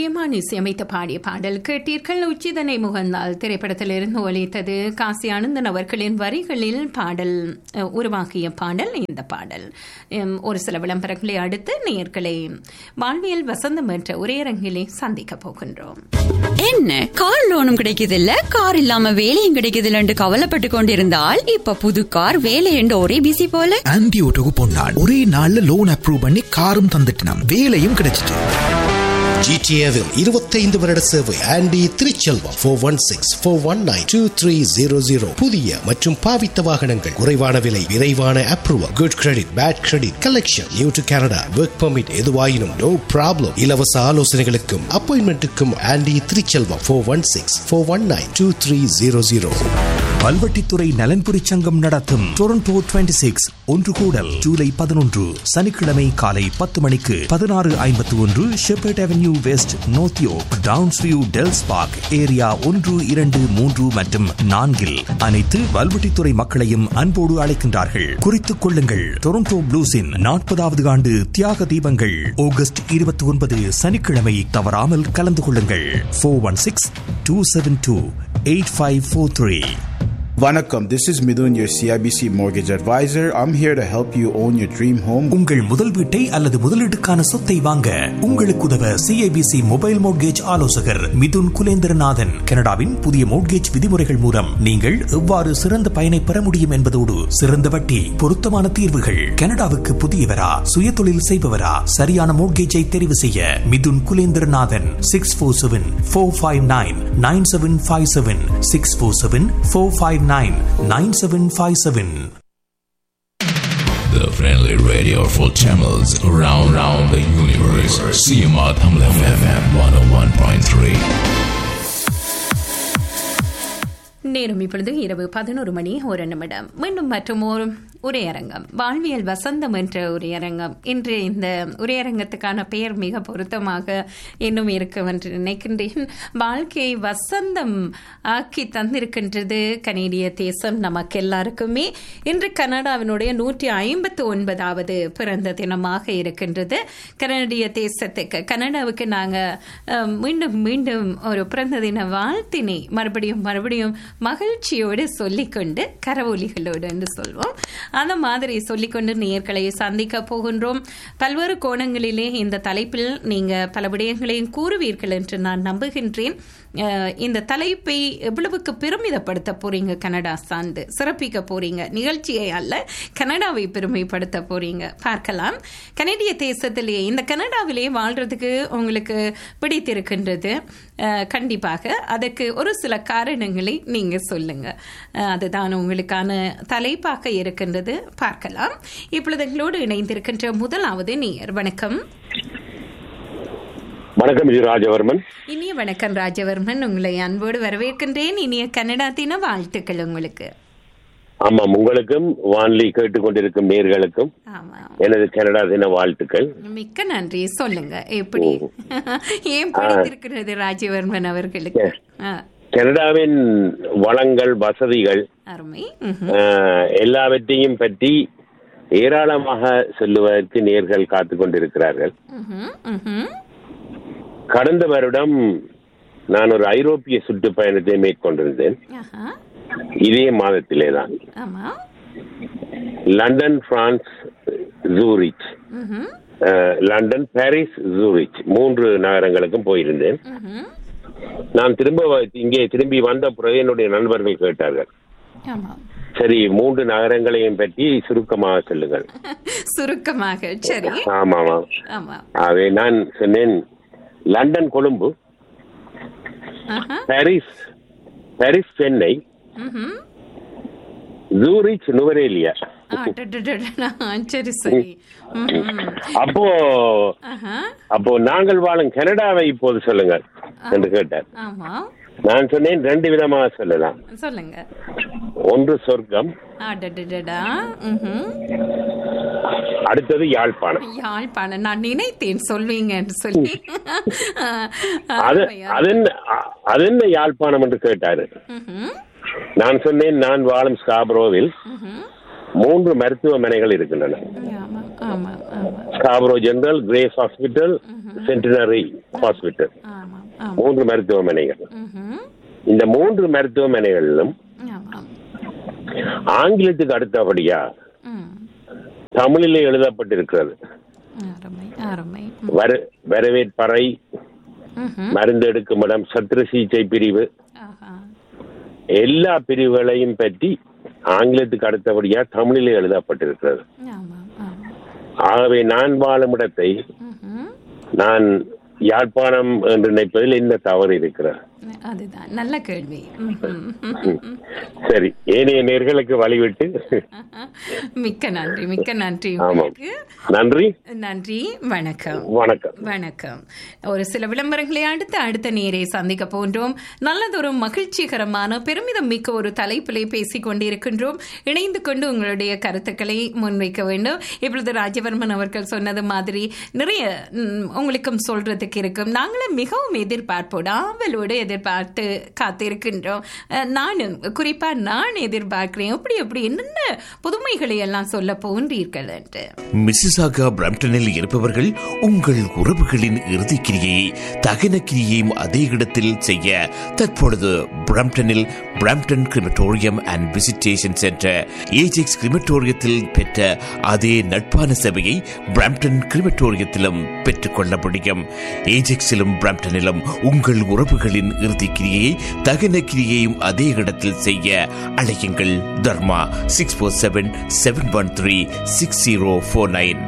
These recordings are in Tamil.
ஏமான் இசையமைத்து பாடிய பாடல் கேட்டீர்கள் உச்சிதனை முகந்தால் திரைப்படத்திலிருந்து ஒலித்தது காசி ஆனந்தன் அவர்களின் வரிகளில் பாடல் அஹ், உருவாக்கிய பாடல் இந்த பாடல் உம், ஒரு சில விளம்பரங்களை அடுத்து நேர்களை வாழ்வியல் வசந்தம் என்ற உரையரங்கிலே சந்திக்க போகின்றோம் என்ன கார் லோனும் கிடைக்குதில்ல கார் இல்லாம வேலையும் கிடைக்குதில்லன்னு கவலைப்பட்டு கொண்டிருந்தால் இப்ப புது கார் வேலை என்று ஒரே பிசி போல ஆன்டி ஓட்டோக்கு பொன்னான் ஒரே நாள்ல லோன் அப்ரூவ் பண்ணி காரும் தந்துட்டினான் வேலையும் கிடைச்சிட்டு ஜிடிஏவில் இருபத்தைந்து வருட சேவை Andy Thiruchelvam four one six four one nine two three zero zero புதிய மற்றும் பாவித்த வாகனங்கள் குறைவான விலை விரைவான approval good credit bad credit collection new to Canada work permit எதுவாயினும் நோ ப்ராப்ளம் இலவச ஆலோசனைகளுக்கும் அப்பாயின்மெண்ட்டுக்கும் Andy Thiruchelvam four one six four one nine two three zero zero Valvettithurai நலன்புரி சங்கம் நடத்தும் டொரண்டோ 26 சிக்ஸ் ஒன்று கூடல் ஜூலை பதினொன்று சனிக்கிழமை காலை பத்து மணிக்கு பதினாறு ஐம்பத்தி ஒன்று Sheppard Avenue West North York Downsview Dells Park area ஒன்று இரண்டு மூன்று மற்றும் நான்கில் அனைத்து வல்வெட்டித்துறை மக்களையும் அன்போடு அழைக்கின்றார்கள் குறித்துக் கொள்ளுங்கள் டொரண்டோ ப்ளூஸின் நாற்பதாவது ஆண்டு தியாக தீபங்கள் ஆகஸ்ட் இருபத்தி ஒன்பது சனிக்கிழமை தவறாமல் கலந்து கொள்ளுங்கள் four one six two seven two eight five four three Vanakkam, this is Midun, your CIBC mortgage advisor. I'm here to help you own your dream home. உங்கள் முதல் வீட்டை அல்லது முதலீட்டுக்கான சொத்தை வாங்க உங்களுக்கு உதவ சிஐபிசி மொபைல் மோட்கேஜ் ஆலோசகர் மிதுன் குலேந்திரநாதன் கனடாவின் புதிய மோட்கேஜ் விதிமுறைகள் மூலம் நீங்கள் எவ்வாறு சிறந்த பயனை பெற முடியும் என்பதோடு சிறந்த வட்டி பொருத்தமான தீர்வுகள் கனடாவுக்கு புதியவரா சுய தொழில் செய்பவரா சரியான மோட்கேஜை தெரிவு செய்ய Mithun Kulendranathan six four seven four five nine nine seven five seven six four seven four five nine nine seven five seven The friendly radio for channels around, around the universe. CMR Tamil FM 101.3. நேரம் இப்பொழுது இரவு பதினோரு மணி ஒரு நிமிடம் மீண்டும் மற்றும் ஒரு உரையரங்கம் வாழ்வியல் வசந்தம் என்ற உரையரங்கம் இன்று இந்த உரையரங்கத்துக்கான பெயர் மிக பொருத்தமாக இன்னும் இருக்கும் என்று நினைக்கின்றேன் வாழ்க்கையை வசந்தம் ஆக்கி தந்திருக்கின்றது கனேடிய தேசம் நமக்கு எல்லாருக்குமே இன்று கனடாவினுடைய நூற்றி ஐம்பத்து ஒன்பதாவது பிறந்த தினமாக இருக்கின்றது கனடிய தேசத்துக்கு கனடாவுக்கு நாங்கள் மீண்டும் மீண்டும் ஒரு பிறந்த தின வாழ்த்தினை மறுபடியும் மறுபடியும் மகிழ்ச்சியோடு சொல்லிக்கொண்டு கரவொலிகளோடு என்று சொல்வோம் அந்த மாதிரி சொல்லிக்கொண்டு நேர்களை சந்திக்க போகின்றோம் பல்வேறு கோணங்களிலே இந்த தலைப்பில் நீங்க பல விடயங்களையும் கூறுவீர்கள் என்று நான் நம்புகின்றேன் அஹ், இந்த தலைப்பை எவ்வளவுக்கு பெருமிதப்படுத்த போறீங்க கனடா சார்ந்து சிறப்பிக்க போறீங்க நிகழ்ச்சியை அல்ல கனடாவை பெருமைப்படுத்த போறீங்க பார்க்கலாம் கனடிய தேசத்திலேயே இந்த கனடாவிலே வாழ்றதுக்கு உங்களுக்கு பிடித்திருக்கின்றது அஹ், கண்டிப்பாக அதற்கு ஒரு சில காரணங்களை நீங்க சொல்லுங்க அஹ், அதுதான் உங்களுக்கான தலைப்பாக இருக்கின்றது பார்க்கலாம் இப்பொழுது எங்களோடு இணைந்திருக்கின்ற முதலாவது நேயர் வணக்கம் வணக்கம் இது ராஜவர்மன் இனிய வணக்கம் ராஜவர்மன் உங்களை அன்போடு வரவேற்கின்றேன் இனிய கனடா தின வாழ்த்துக்கள் உங்களுக்கு ஆமாம் உங்களுக்கும் வான்லி கேட்டுக்கொண்டிருக்கும் நேர்களுக்கும் ஆமா எனது கனடா தின வாழ்த்துக்கள் மிக்க நன்றி சொல்லுங்க எப்படி ஏன் பிடித்திருக்கிறது ராஜவர்மன் அவர்களுக்கு ஆ, கனடாவின் வளங்கள் வசதிகள் அருமை ம்ஹும். அஹ், எல்லாவற்றையும் பற்றி ஏராளமாக சொல்லுவதற்கு நேர்கள் காத்து கொண்டிருக்கிறார்கள் ம்ஹும், ம்ஹும். கடந்த வருடம் நான் ஒரு ஐரோப்பிய சுற்றுப்பயணத்தை மேற்கொண்டிருந்தேன் ஆஹா, இதே மாதத்திலே தான் ஆமா லண்டன் பிரான்ஸ் ஜூரிச் ம்ஹும், அஹ், லண்டன் பாரிஸ் ஜூரிச் மூன்று நகரங்களுக்கும் போயிருந்தேன் ம்ஹும். நான் திரும்ப வ- இங்கே திரும்பி வந்த பிறகு என்னுடைய நண்பர்கள் கேட்டார்கள் ஆமா சரி மூன்று நகரங்களையும் பற்றி சுருக்கமாக சொல்லுங்கள் சுருக்கமாக சரி ஆமா ஆமா ஆமா அதை நான் சொன்னேன் லண்டன் கொழும்பு ஆஹா, பாரிஸ் பாரிஸ் சென்னை ம்ஹும். ஜூரிச் நுவரேலியா ஆ, டடடடடா, சரி சரி ம்ஹும். அப்போ ஆஹா, அப்போ நாங்கள் வாழும் கனடாவை இப்போது சொல்லுங்கள் என்று கேட்டார் ஆமா நான் சொன்னேன் ரெண்டு விதமாக சொல்லலாம் சொல்லுங்க ஒன்று சொர்க்கம் அடடடடா ம்ஹும். அடுத்தது யாழ்ப்பாணம் யாழ்ப்பாணம் நான் நினைத்தேன் சொல்வீங்கன்னு சொல்லி அது அருமையா. அது என்ன அ- அது என்ன யாழ்ப்பாணம் என்று கேட்டாரு ம்ஹும். நான் சொன்னேன் நான் வாழும் ஸ்காப்ரோவில் ம்ஹும். மூன்று மருத்துவமனைகள் இருக்கின்றன ஆமா ஆமா ஆமா Scarborough General Grace Hospital Centenary Hospital ஆமா ஆமா மூன்று மருத்துவமனைகள் ம்ஹும். இந்த மூன்று மருத்துவமனைகளிலும் ஆமா ஆங்கிலத்துக்கு அடுத்தபடியா ம். தமிழிலே எழுதப்பட்டிருக்கிறது அருமை அருமை வர வரவேற்பறை ம்ஹும். மருந்து எடுக்கும் இடம் சத்திர சிகிச்சை பிரிவு ஆஹா. எல்லா பிரிவுகளையும் பற்றி ஆங்கிலத்துக்கு அடுத்தபடியா தமிழிலே எழுதப்பட்டிருக்கிறது ஆமா ஆமா ஆகவே நான் வாழும் இடத்தை ம்ஹும். நான் யாழ்ப்பாணம் என்று நினைப்பதில் என்ன தவறு இருக்கிறது அதுதான் நல்ல கேள்வி ம்ஹும். சரி ஏனைய நேர்களுக்கு வழிவிட்டு மிக்க நன்றி மிக்க நன்றி ஆமாம் உங்களுக்கு நன்றி நன்றி வணக்கம் வணக்கம் வணக்கம் ஒரு சில விளம்பரங்களை அடுத்து அடுத்த நேரை சந்திக்க போன்றோம் நல்லதொரு மகிழ்ச்சிகரமான பெருமிதம் மிக்க ஒரு தலைப்பிலே பேசிக் கொண்டிருக்கின்றோம் இணைந்து கொண்டு உங்களுடைய கருத்துக்களை முன்வைக்க வேண்டும் இப்பொழுது ராஜவர்மன் அவர்கள் சொன்னது மாதிரி நிறைய ம், உங்களுக்கும் சொல்றதுக்கு இருக்கும் நாங்களும் மிகவும் எதிர்பார்ப்போம் ஆவலோடு எதிர்பார்த்து காத்திருக்கின்றோம் அஹ், நானும் குறிப்பா நான் எதிர்பார்க்கிறேன் எப்படி எப்படி என்னென்ன புதுமைகளை எல்லாம் சொல்ல போன்றீர்கள் என்று மிசிசாகா பிரம்டனில் இருப்பவர்கள் உங்கள் உறவுகளின் இறுதிக்கிரியை தகன கிரியையும் அதே இடத்தில் செய்ய தற்பொழுது பிரம்டனில் Brampton Crematorium and Visitation Centre Ajax கிரிமட்டோரியத்தில் பெற்ற அதே நட்பான சேவையை பிரம்டன் கிரிமட்டோரியத்திலும் பெற்றுக்கொள்ள முடியும் ஏஜெக்ஸிலும் பிரம்டனிலும் உங்கள் உறவுகளின் இறுதிக்கிரியை தகன கிரியையும் அதே இடத்தில் செய்ய அழையுங்கள் Dharma six four seven seven one three six zero four nine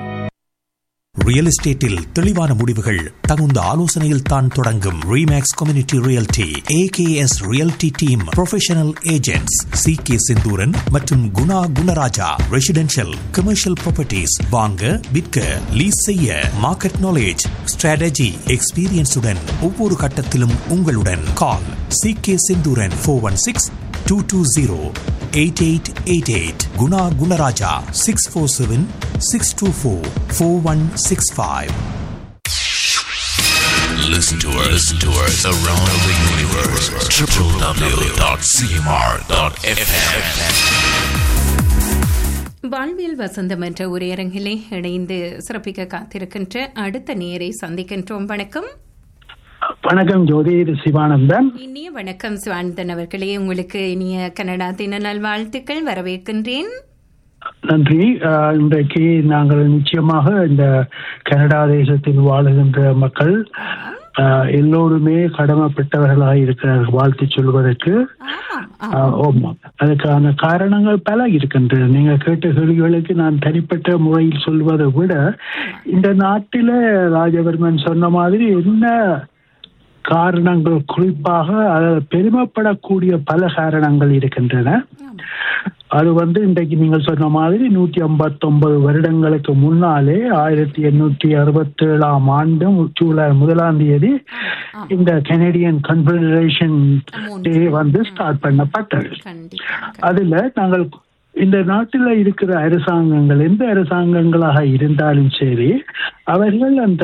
real எஸ்டேட்டில் தெளிவான முடிவுகள் தகுந்த ஆலோசனையில் தான் தொடங்கும் Remax Community Realty AKS Realty team professional agents C K Senthooran மற்றும் Guna Gunarajah residential commercial properties வாங்க விற்க லீஸ் செய்ய மார்க்கெட் நாலேஜ் ஸ்ட்ராட்டஜி எக்ஸ்பீரியன்ஸுடன் ஒவ்வொரு கட்டத்திலும் உங்களுடன் call C K Senthooran four one six two two zero eight eight eight eight Guna Gunarajah six four seven six two four four one six five Listen to us, listen to us around the universe. www.cmr.fm. வாழ்வியல் வசந்தம் என்ற உரையரங்கிலே இணைந்து சிறப்பிக்க காத்திருக்கின்ற அடுத்த நேரை சந்திக்கின்றோம் வணக்கம் வணக்கம் ஜோதி இது சிவானந்தன் இனிய வணக்கம் சுவானந்தன் அவர்களே உங்களுக்கு இனிய கனடா தின நல்வாழ்த்துக்கள் வரவேற்கின்றேன் நன்றி அஹ், இன்றைக்கு நாங்கள் நிச்சயமாக இந்த கனடா தேசத்தில் வாழுகின்ற மக்கள் அஹ், எல்லோருமே கடமைப்பட்டவர்களாக இருக்கிறார்கள் வாழ்த்து சொல்வதற்கு அஹ், ஆமாம் அதுக்கான காரணங்கள் பல இருக்கின்றன நீங்க கேட்ட கேள்விகளுக்கு நான் தனிப்பட்ட முறையில் சொல்வதை விட இந்த நாட்டில ராஜவர்மன் சொன்ன மாதிரி என்ன காரணங்கள் குறிப்பாக அதில் பெருமைப்படக்கூடிய பல காரணங்கள் இருக்கின்றன அது வந்து இன்றைக்கு நீங்கள் சொன்ன மாதிரி நூற்றி ஐம்பத்தொன்பது வருடங்களுக்கு முன்னாலே ஆயிரத்தி எண்ணூற்றி அறுபத்தி ஏழாம் ஆண்டு ஜூலை முதலாம் தேதி இந்த கனடியன் கன்ஃபெடரேஷன் டே வந்து ஸ்டார்ட் பண்ணப்பட்டது அதுல நாங்கள் இந்த நாட்டில் இருக்கிற அரசாங்கங்கள் எந்த அரசாங்கங்களாக இருந்தாலும் சரி அவர்கள் அந்த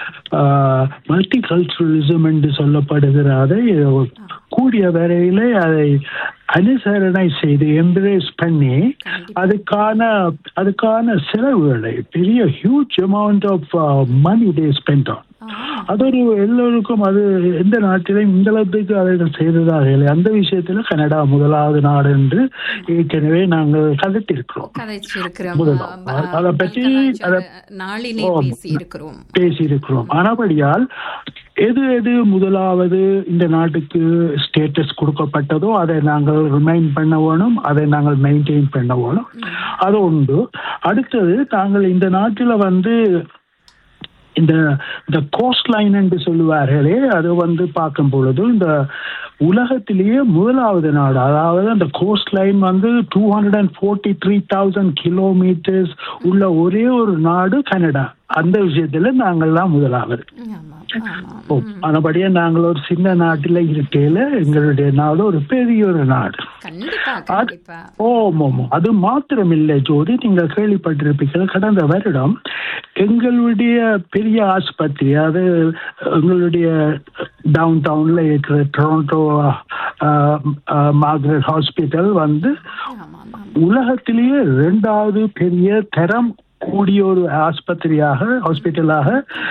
மல்டி கல்ச்சுரலிசம் என்று சொல்லப்படுகிற அதை கூடிய வரையிலே அதை அனுசரணை செய்து எம்ப்ரேஸ் பண்ணி அதுக்கான அதுக்கான செலவுகளை பெரிய huge amount of money they spend on அது ஒரு எல்லோருக்கும் அது எந்த நாட்டிலையும் இந்த அளவுக்கு அவர்கள் செய்ததாக இல்லை அந்த விஷயத்துல கனடா முதலாவது நாடு என்று ஏற்கனவே நாங்கள் கதைத்திருக்கிறோம் முதலாம். அதை பற்றி அதை நாளிலே ஆமா. பேசி இருக்கிறோம் பேசியிருக்கிறோம் ஆனபடியால் எது எது முதலாவது இந்த நாட்டுக்கு ஸ்டேட்டஸ் கொடுக்கப்பட்டதோ அதை நாங்கள் ரிமைன் பண்ண வேணும் அதை நாங்கள் மெயின்டைன் பண்ண வேணும் அது உண்டு அடுத்தது நாங்கள் இந்த நாட்டில் வந்து இந்த இந்த கோஸ்ட் லைன் என்று சொல்லுவார்களே அது வந்து பார்க்கும் பொழுது இந்த உலகத்திலேயே முதலாவது நாடு அதாவது அந்த கோஸ்ட் லைன் வந்து two hundred and forty three thousand kilometres உள்ள ஒரே ஒரு நாடு கனடா அந்த விஷயத்துல நாங்கள் தான் முதலாவது ஓ, ஆனபடியே நாங்கள் ஒரு சின்ன நாட்டில் இருக்கையில எங்களுடைய நாடு ஒரு பெரிய ஒரு நாடு கண்டிப்பா அது- கண்டிப்பா ஓம் ஓம் அது மாத்திரமில்லை ஜோதி நீங்கள் கேள்விப்பட்டிருப்பீர்கள் கடந்த வருடம் எங்களுடைய பெரிய ஆஸ்பத்திரி அது எங்களுடைய டவுன் டவுன்ல இருக்கிற டொரண்டோ மார்கரெட் ஹாஸ்பிட்டல் வந்து உலகத்திலேயே இரண்டாவது பெரிய தரம் கூடிய ஒரு ஆஸ்பத்திரியாக ஹாஸ்பிட்டலாக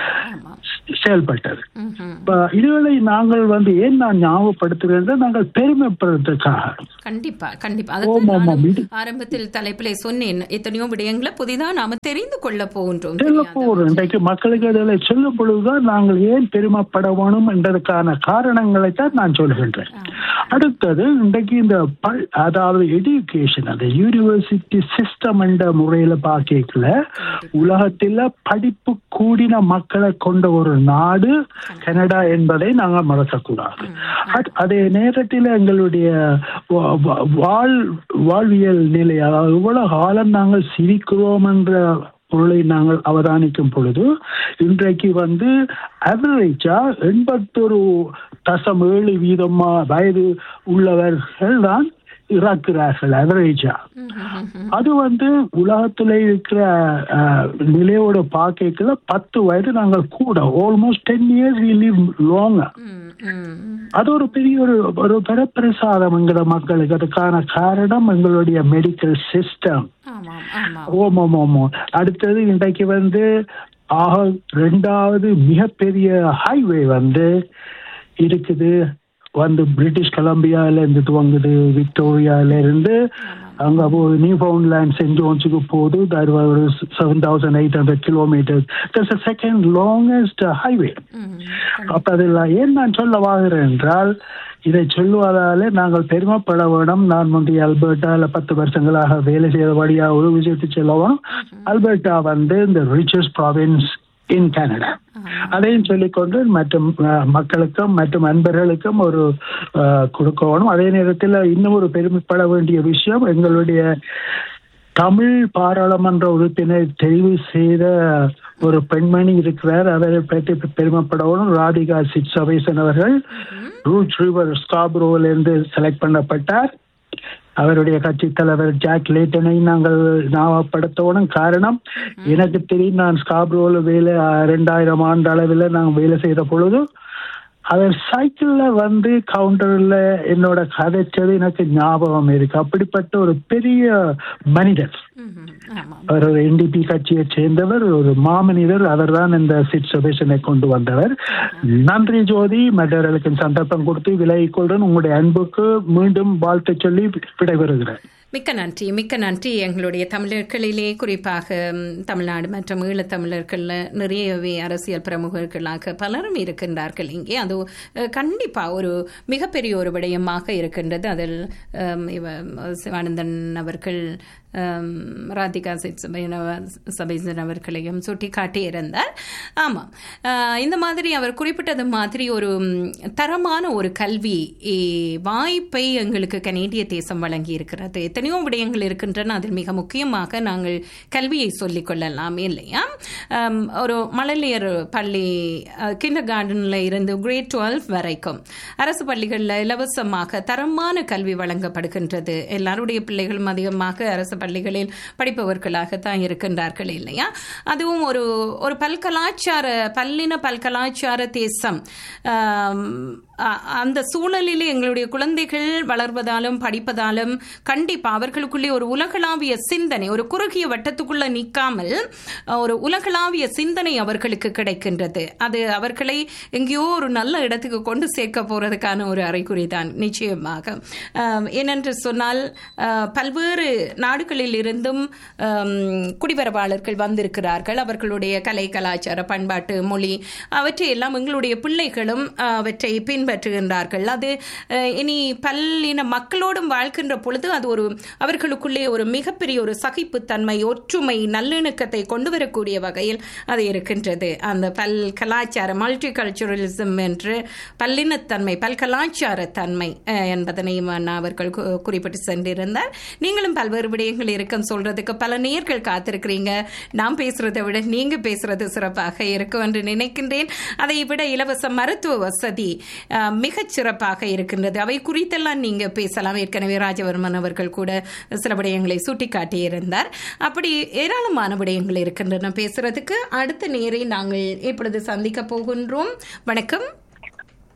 செயல்பட்டது இப்ப இதுகளை நாங்கள் வந்து ஏன் நான் ஞாபகப்படுத்துகிறேன் நாங்கள் பெருமைப்படுறதுக்காக கண்டிப்பா கண்டிப்பா ஆமாம், அதுதான் ஆமாம். நானும் இது- ஆரம்பத்தில் தலைப்பிலே சொன்னேன் எத்தனையோ விடயங்களை புதிதா நாம தெரிந்து கொள்ள போகின்றோம் சொல்ல தெரியாத போறோம் இன்றைக்கு மக்களுக்கு அதில் சொல்லும் பொழுதுதான் நாங்கள் ஏன் பெருமைப்பட வேணும் என்பதற்கான காரணங்களை தான் நான் சொல்கின்றேன் அடுத்தது இன்றைக்கு இந்த பல் அதாவது எஜுகேஷன் அந்த யூனிவர்சிட்டி சிஸ்டம் என்ற முறையில பார்க்கல உலகத்தில் படிப்பு கூடின மக்களை கொண்ட ஒரு நாடு கனடா என்பதை நாங்கள் மறக்கக்கூடாது அட்- அதே நேரத்தில் எங்களுடைய வா- வா- வாழ் வாழ்வியல் நிலை அதாவது இவ்வளவு காலம் நாங்கள் சிரிக்கிறோம் என்ற பொருளை நாங்கள் அவதானிக்கும் பொழுது இன்றைக்கு வந்து அவரேஜா எண்பத்தொரு தசம் ஏழு வீதமா வயது உள்ளவர்கள் தான் இறக்கிறார்கள் அவரேஜா அது வந்து உலகத்துல இருக்கிற அஹ், நிலையோட பார்க்கல பத்து வயது நாங்கள் கூட almost ten years live long அது ஒரு பெரிய ஒரு ஒரு பெரப்பிரசாதம் என்கிற மக்களுக்கு அதுக்கான காரணம் எங்களுடைய மெடிக்கல் சிஸ்டம் ஆமாம் ஆமாம் ஓமம் ஓமம் அடுத்தது இன்றைக்கு வந்து ஆக ரெண்டாவது மிகப்பெரிய ஹைவே வந்து இருக்குது வந்து பிரிட்டிஷ் கொலம்பியால இருந்து துவங்குது விக்டோரியால இருந்து அங்க போய் நியூ ஃபவுண்ட்லேண்ட் சென்ட் ஜோன்ஸுக்கு போகுது that was ஒரு seven thousand eight hundred kilometre that's second longest highway அப்ப அதில் ஏன் நான் சொல்ல வாங்குறேன் என்றால் இதை சொல்லுவதாலே நாங்கள் பெருமைப்பட வேணும் நான் முந்தைய அல்பர்டால பத்து வருஷங்களாக வேலை செய்தபடியா ஒரு விஷயத்தை சொல்லவும் அல்பர்டா வந்து இந்த ரிச்சஸ்ட் ப்ராவின்ஸ் இன் கனடா அதையும் சொல்லிக்கொண்டு மற்றும் அஹ், மக்களுக்கும் மற்றும் அன்பர்களுக்கும் ஒரு அஹ், கொடுக்கணும் அதே நேரத்தில் இன்னும் ஒரு பெருமைப்பட வேண்டிய விஷயம் எங்களுடைய தமிழ் பாராளுமன்ற உறுப்பினர் தெரிவு செய்த ஒரு பெண்மணி இருக்கிறார் அவரை பற்றி பெருமைப்படவும் ராதிகா சிட் சபேசன் அவர்கள் ரூட் ரிவர் ஸ்காப்ரோவில் இருந்து செலக்ட் பண்ணப்பட்டார் அவருடைய கட்சி தலைவர் ஜாக் லேட்டனை நாங்கள் ஞாபகப்படுத்தவும் காரணம் எனக்கு தெரியும் நான் ஸ்காப்ரோவில் வேலை அஹ், ரெண்டாயிரம் ஆண்டு அளவில் நான் வேலை செய்த பொழுது அவர் சைக்கிள்ல வந்து கவுண்டர்ல என்னோட கதைச்சது எனக்கு ஞாபகம் இருக்கு அப்படிப்பட்ட ஒரு பெரிய மனிதர் அவர் ஒரு என்டிபி கட்சியை சேர்ந்தவர் ஒரு மாமனிதர் அவர்தான் இந்த சிட் சுபேஷனை கொண்டு வந்தவர் நன்றி ஜோதி மற்றவர்களுக்கு சந்தர்ப்பம் கொடுத்து விலகிக் கொள்றேன் உங்களுடைய அன்புக்கு மீண்டும் வாழ்த்து சொல்லி விடைபெறுகிறேன் மிக்க நன்றி மிக்க நன்றி எங்களுடைய தமிழர்களிலே குறிப்பாக ம், தமிழ்நாடு மற்றும் ஈழத்தமிழர்கள்ல நிறையவே அரசியல் பிரமுகர்களாக பலரும் இருக்கின்றார்கள் இங்கே அது அஹ், கண்டிப்பா ஒரு மிகப்பெரிய ஒரு விடயமாக இருக்கின்றது அதில் அம், இவ சிவானந்தன் அவர்கள் அம், ராதிகா சிட் சபைசன் அவர்களையும் சுட்டி காட்டியிருந்தார் ஆமாம் அஹ், இந்த மாதிரி அவர் குறிப்பிட்டது மாதிரி ஒரு ம், தரமான ஒரு கல்வி ஏ, வாய்ப்பை எங்களுக்கு கனேடிய தேசம் வழங்கி இருக்கிறது எத்தனையோ விடயங்கள் இருக்கின்றன அதில் மிக முக்கியமாக நாங்கள் கல்வியை சொல்லிக் கொள்ளலாம் இல்லையா அம், ஒரு மழலையர் பள்ளி கிண்டர் கார்டனில் இருந்து கிரேட் டுவெல் வரைக்கும் அரசு பள்ளிகளில் இலவசமாக தரமான கல்வி வழங்கப்படுகின்றது எல்லாருடைய பிள்ளைகளும் அதிகமாக அரசு பள்ளிகளில் படிப்பவர்களாகத்தான் இருக்கின்றார்கள் இல்லையா அதுவும் ஒரு ஒரு பல்கலாச்சார பல்லின பல்கலாச்சார தேசம் ஆம், அ- அந்த சூழலில் எங்களுடைய குழந்தைகள் வளர்வதாலும் படிப்பதாலும் கண்டிப்பா அவர்களுக்குள்ளே ஒரு உலகளாவிய சிந்தனை ஒரு குறுகிய வட்டத்துக்குள்ள நிற்காமல் ஒரு உலகளாவிய சிந்தனை அவர்களுக்கு கிடைக்கின்றது அது அவர்களை எங்கேயோ ஒரு நல்ல இடத்துக்கு கொண்டு சேர்க்க போறதுக்கான ஒரு அறிகுறி தான் நிச்சயமாக ஆம், ஏனென்று சொன்னால் ஆ, பல்வேறு நாடுகளில் இருந்தும் ஆம், குடிவரவாளர்கள் வந்திருக்கிறார்கள் அவர்களுடைய கலை கலாச்சார பண்பாட்டு மொழி அவற்றை எல்லாம் எங்களுடைய பிள்ளைகளும் ஆ, அவற்றை பின்பற்றுகின்றார்கள் அது அஹ், இனி பல்லின மக்களோடும் வாழ்கின்ற பொழுது அது ஒரு அவர்களுக்குள்ளே ஒரு மிகப்பெரிய ஒரு சகிப்புத்தன்மை ஒற்றுமை நல்லிணக்கத்தை கொண்டு வரக்கூடிய வகையில் அது இருக்கின்றது அந்த பல் கலாச்சார மல்டி கல்ச்சுரலிசம் என்று பல்லினத்தன்மை பல்கலாச்சார தன்மை அஹ், என்பதனையும் அண்ணா அவர்கள் கு- குறிப்பிட்டு சென்றிருந்தார் நீங்களும் பல்வேறு விடயங்கள் இருக்கும் சொல்றதுக்கு பல நேர்கள் காத்திருக்கிறீங்க நான் பேசுறதை விட நீங்க பேசுறது சிறப்பாக இருக்கும் என்று நினைக்கின்றேன் அதை விட இலவச மருத்துவ வசதி அஹ், மிகச் சிறப்பாக இருக்கின்றது அவை குறித்தெல்லாம் நீங்க பேசலாம் ஏற்கனவே ராஜவர்மன் அவர்கள் கூட சில விடயங்களை சுட்டிக்காட்டியிருந்தார் அப்படி ஏராளமான விடயங்கள் இருக்கின்றன பேசுறதுக்கு அடுத்த நேரை நாங்கள் இப்பொழுது சந்திக்க போகின்றோம் வணக்கம்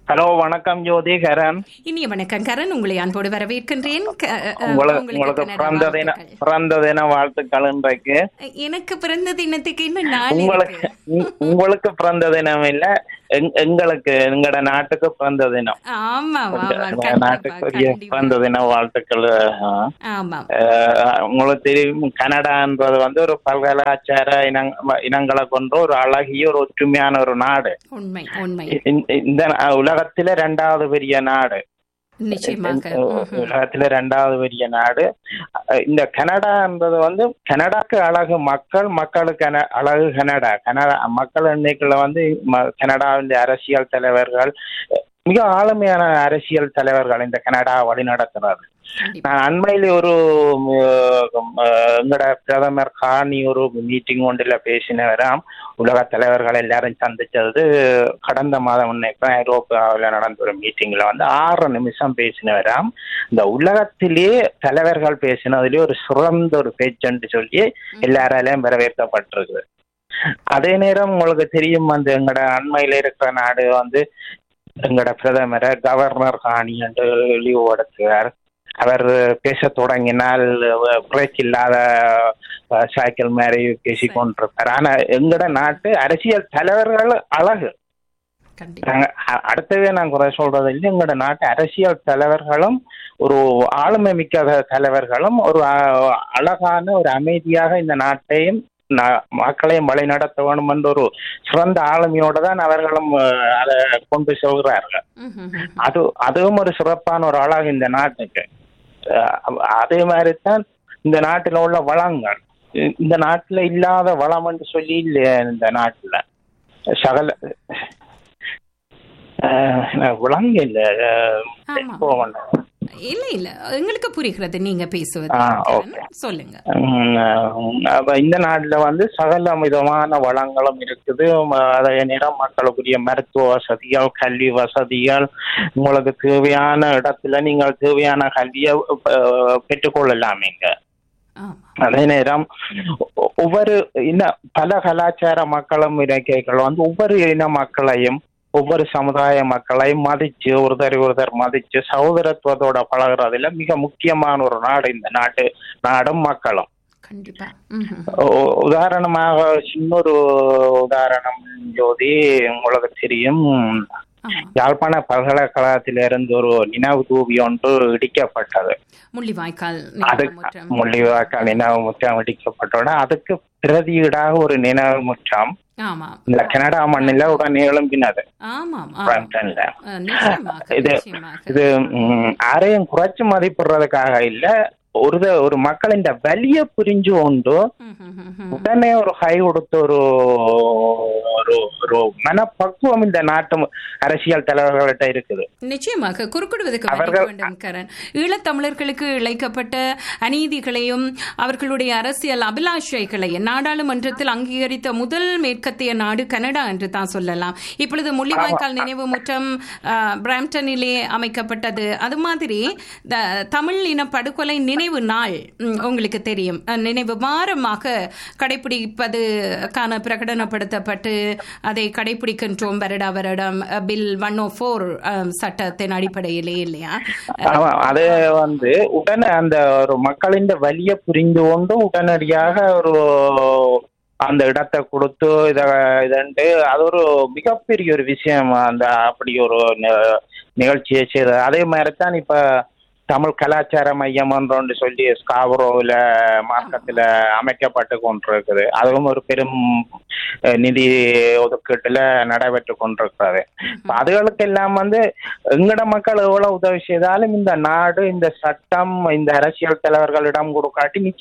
ஹலோ வணக்கம் ஜோதி கரன் இனிய வணக்கம் கரண் உங்களை அன்போடு வரவேற்கின்றேன் க- அஹ், உங்களுக்கு உங்களுக்கு உங்களுக்கு கனடா பிறந்த தின வாழ்த்துக்கள். பிறந்த தின வாழ்த்துக்கள் இன்றைக்கு எனக்கு பிறந்த தினத்துக்கு இன்னும் நாள் உங்களுக்கு இருக்கு. உ- உங்களுக்கு பிறந்த தினம் இல்ல எங்- எங்களுக்கு எங்கட நாட்டுக்கு பிறந்த தினம் ஆமா ஆமா எங்க கண்டிப்பா நாட்டுக்குரிய கண்டிப்பா பிறந்த தின வாழ்த்துக்கள் ஆ. ஆமா அஹ், உங்களுக்கு தெரியும் கனடான்றது வந்து ஒரு பல்கலாச்சார இனங்க இனங்களை கொண்ட ஒரு அழகிய ஒரு ஒற்றுமையான ஒரு நாடு உண்மை உண்மை இந்த- இந்த உலகத்தில ரெண்டாவது பெரிய நாடு நிச்சயமாக ம்ஹும். உலகத்துல ரெண்டாவது பெரிய நாடு அஹ் இந்த கனடான்றது வந்து கனடாக்கு அழகு மக்கள் மக்களுக்கு அன- அழகு கனடா கனடா மக்கள் எண்ணிக்கையில வந்து ம- கனடாவின் அரசியல் தலைவர்கள் மிக ஆளுமையான அரசியல் தலைவர்கள் இந்த கனடா வழிநடத்துறாரு நான் அண்மையில ஒரு அஹ், எங்கட பிரதமர் காணி ஒரு மீட்டிங் ஒன்றில் பேசினவராம் உலக தலைவர்கள் எல்லாரும் சந்திச்சது கடந்த மாதம் முன்னேற்றம் ஐரோப்பாவில் நடந்த ஒரு மீட்டிங்ல வந்து ஆறு நிமிஷம் பேசினவராம் இந்த உலகத்திலே தலைவர்கள் பேசினதுலயே ஒரு சிறந்த ஒரு பேச்சுன்னு சொல்லி எல்லாராலையும் வரவேற்கப்பட்டிருக்கு அதே நேரம் உங்களுக்கு தெரியும் அந்த எங்கட அண்மையில இருக்கிற நாடு வந்து எங்கட பிரதமரை கவர்னர் காணி என்று இழிவுபடுத்துகிறார் அவர் பேச தொடங்கினால் பிரேக் இல்லாத அஹ், சைக்கிள் மாதிரி பேசி கொண்டிருப்பார் ஆனா எங்கட நாட்டு அரசியல் தலைவர்கள் அழகு நாங்க அ- அடுத்ததே நான் குறை சொல்றது இல்லை எங்களோட நாட்டு அரசியல் தலைவர்களும் ஒரு ஆளுமை மிக்க தலைவர்களும் ஒரு அ- அழகான ஒரு அமைதியாக இந்த நாட்டையும் ந- மக்களையும் வழி நடத்த வேண்டும் என்ற ஒரு சிறந்த ஆளுமையோட தான் அவர்களும் அஹ், அதை கொண்டு செல்கிறார்கள் அது அதுவும் ஒரு சிறப்பான ஒரு அழகு இந்த நாட்டுக்கு அஹ், அதே மாதிரி தான் இந்த நாட்டில் உள்ள வளங்கள் இ- இந்த நாட்டில் இல்லாத வளம் என்று சொல்லி இல்லையா இந்த நாட்டில் சகல அஹ், விலங்கு இல்ல அஹ், போகணும். இல்ல இல்ல எங்களுக்கு புரிகிறது நீங்க பேசுவது ஆ, கரண். சொல்லுங்க உம், அஹ், அப்ப இந்த நாட்டுல வந்து சகல விதமான வளங்களும் இருக்குது ம- அதே நேரம் மக்களுக்குரிய மருத்துவ வசதிகள் கல்வி வசதிகள் உங்களுக்கு தேவையான இடத்துல நீங்கள் தேவையான கல்வியை அஹ், பெற்றுக்கொள்ளலாம் இங்க அதே நேரம் ஒ- ஒவ்வொரு இன பல கலாச்சார மக்களும் இலக்கியங்கள் வந்து ஒவ்வொரு இன மக்களையும் ஒவ்வொரு சமுதாய மக்களையும் மதிச்சு ஒருத்தர் ஒருத்தர் மதிச்சு சகோதரத்துவத்தோட பழகுறதுல மிக முக்கியமான ஒரு நாடு இந்த நாட்டு நாடும் மக்களும் கண்டிப்பா ம்ஹும். உ- உதாரணமாக சின்ன ஒரு உதாரணம் ஜோதி உங்களுக்கு தெரியும் யாழ்ப்பாண பல்கலைக்கழகத்திலிருந்து ஒரு நினைவு தூவி ஒன்று இடிக்கப்பட்டது முள்ளிவாய்க்கால் அது முள்ளிவாய்க்கால் நினைவு முற்றம் இடிக்கப்பட்டோட அதுக்கு பிரதியீடாக ஒரு நினைவு முற்றம் ஆமா இந்த கனடா மண்ணில உடனே எழும்பினது ஆமாம் ஆமாம். பிரம்டன்ல அஹ், நிச்சயமாக இது நிச்சயமாக இது ம், யாரையும் குறைச்சு மதிப்பிடுறதுக்காக இல்ல ஒரு த- ஒரு மக்களின் வலிய புரிஞ்சு கொண்டு உடனே ஒரு கை கொடுத்த ஒரு ஒரு ஒரு மனப்பக்குவம் இந்த நாட்டு அரசியல் தலைவர்கள்ட்ட இருக்குது நிச்சயமாக குறுக்கிடுவதற்கு மன்னிக்க அவர்கள் வேண்டும் கரண் ஈழத்தமிழர்களுக்கு இழைக்கப்பட்ட அநீதிகளையும் அவர்களுடைய அரசியல் அபிலாஷைகளையும் நாடாளுமன்றத்தில் அங்கீகரித்த முதல் மேற்கத்திய நாடு கனடா என்று தான் சொல்லலாம் இப்பொழுது முள்ளிவாய்க்கால் நினைவு முற்றம் அஹ், பிராம்டனிலே அமைக்கப்பட்டது அது மாதிரி த- தமிழ் இன படுகொலை நினைவு நாள் ம், உங்களுக்கு தெரியும் அஹ், நினைவு வாரமாக கடைபிடிப்பதுக்கான பிரகடனப்படுத்தப்பட்டு அதை கடைபிடிக்கின்றோம் வருடா வருடம் அஹ், பில் ஒன் ஓ ஃபோர் சட்டத்தின் அடிப்படையிலே இல்லையா ஆமா அது வந்து உடனே அந்த ஒரு மக்களின் வலிய புரிந்து கொண்டு உடனடியாக ஒரு அந்த இடத்தை கொடுத்து இத இதன்ட்டு அது ஒரு மிகப்பெரிய ஒரு விஷயம் அந்த அப்படி ஒரு நி- நிகழ்ச்சியை செய்தது அதே மாதிரி தான் இப்ப தமிழ் கலாச்சார மையம் ஒன்று சொல்லி ஸ்காபரோவில் மார்க்கத்தில் அமைக்கப்பட்டு கொண்டிருக்குது அதுவும் ஒரு பெரும் அஹ், நிதி ஒதுக்கீட்டுல நடைபெற்று கொண்டிருக்கிறது இப்ப அதுகளுக்கெல்லாம் வந்து எங்கட மக்கள் எவ்வளவு உதவி செய்தாலும் இந்த நாடு இந்த சட்டம் இந்த அரசியல் தலைவர்களிடம் கொடுக்காட்டி நிச்சயம்